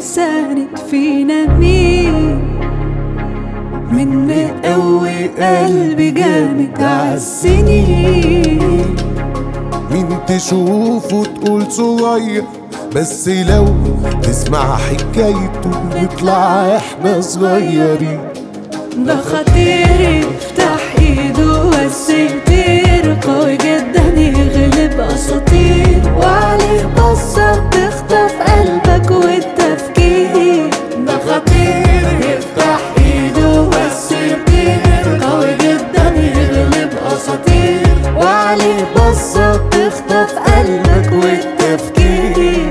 ساند فينا مين من مقوي قلبي جامد عالسنين مين تشوفه تقول صغير بس لو تسمع حكايته نطلع احنا صغيرين ده خطير يفتح ايده بس كتير قوي جدا يغلب اساطير وعليه بصة بتخطف قلبك والتفكير ده خطير يفتح ايده بس كتير قوي جدا يغلب اساطير وعليه بصة بتخطف قلبك والتفكير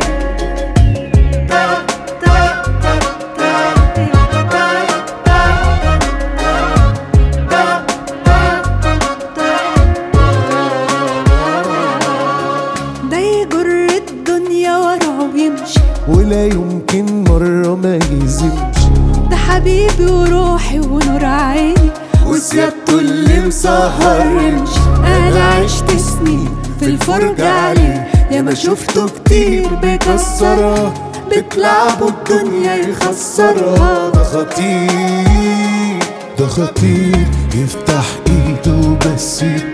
ده يجر الدنيا وراه ويمشي ولا يمكن مرة ما يزمش ده حبيبي وروحي ونور عيني وسيادته اللي مسهر رمشي انا عشت سنين في الفرجة عليه يا ما شفته كتير بيكسرها بتلعبوا الدنيا يخسرها ده خطير ده خطير يفتح ايده بس